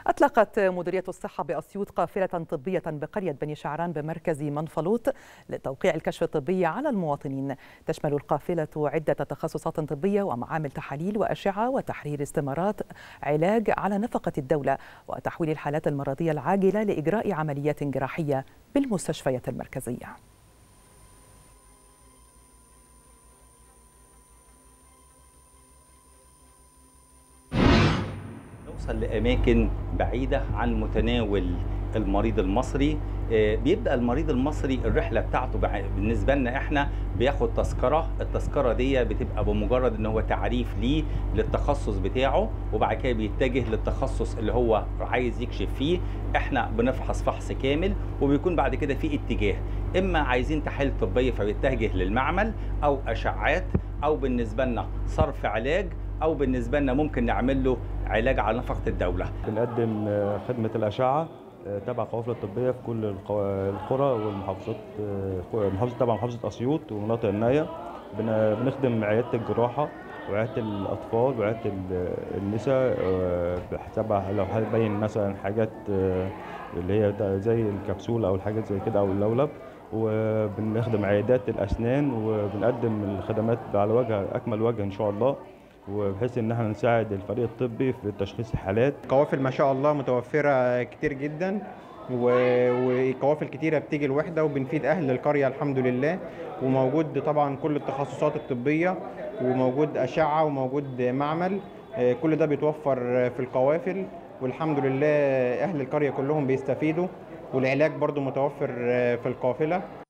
أطلقت مديرية الصحة بأسيوط قافلة طبية بقرية بني شعران بمركز منفلوط لتوقيع الكشف الطبي على المواطنين تشمل القافلة عدة تخصصات طبية ومعامل تحاليل وأشعة وتحرير استمارات علاج على نفقة الدولة وتحويل الحالات المرضية العاجلة لإجراء عمليات جراحية بالمستشفيات المركزية نوصل لأماكن بعيدة عن متناول المريض المصري بيبدا المريض المصري الرحله بتاعته بالنسبه لنا احنا بياخد تذكره التذكره دي بتبقى بمجرد ان هو تعريف ليه للتخصص بتاعه وبعد كده بيتجه للتخصص اللي هو عايز يكشف فيه احنا بنفحص فحص كامل وبيكون بعد كده في اتجاه اما عايزين تحاليل طبيه فبيتجه للمعمل او اشعات او بالنسبه لنا صرف علاج او بالنسبه لنا ممكن نعمل له علاج على نفقه الدوله بنقدم خدمه الاشعه تبع القوافل الطبيه في كل القرى والمحافظات محافظه طبعا محافظه اسيوط ومناطق النايه بنخدم عياده الجراحه وعياده الاطفال وعياده النساء تبع لو هتبين مثلا حاجات اللي هي زي الكبسوله او الحاجات زي كده او اللولب وبنخدم عيادات الاسنان وبنقدم الخدمات على وجه اكمل وجه ان شاء الله وبحيث ان احنا نساعد الفريق الطبي في تشخيص الحالات قوافل ما شاء الله متوفره كتير جدا وقوافل كتيره بتيجي الوحده وبنفيد اهل القريه الحمد لله وموجود طبعا كل التخصصات الطبيه وموجود اشعه وموجود معمل كل ده بيتوفر في القوافل والحمد لله اهل القريه كلهم بيستفيدوا والعلاج برضو متوفر في القافله